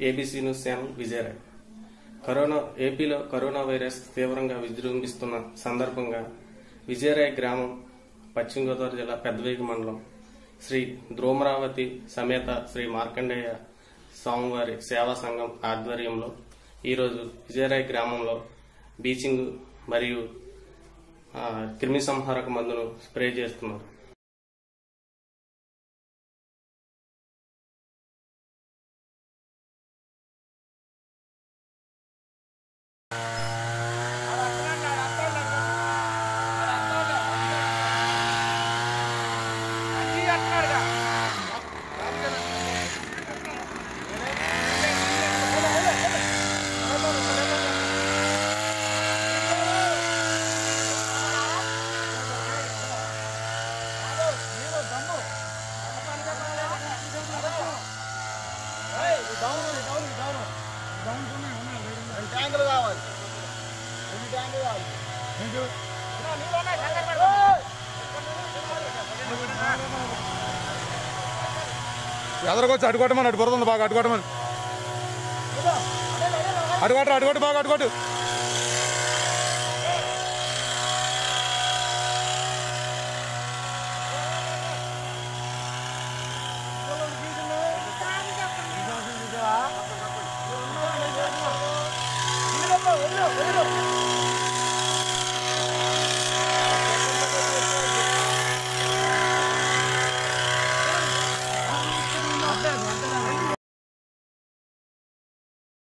ABC news channel Vijayarai corona ఏపీలో corona virus తీవ్రంగా విజృంభిస్తున్న సందర్భంగా విజయరాయ్ గ్రామం పశ్చిమ గోదావరి జిల్లా పెద్దవేగి మండలం శ్రీ ద్రోమరావతి సమేత శ్రీ మార్కండేయ స్వామివారి సేవా సంఘం ఆధ్వర్యంలో ఈరోజు విజయరాయ్ గ్రామంలో బీచింగ్ మరియు ఆ, క్రిమి సంహారక మందును స్ప్రే చేస్తున్నారు ట్యాంకులు కావాలి ఎన్ని ట్యాంకులు కావాలి ఎదరకొచ్చి అడుగొట్టమని అటు బురద ఉంది బాగా అడుగొట్టమని అడుగొట్టు అడుగొట్టు బాగా అడుగొట్టు వదిలు, వదిలు.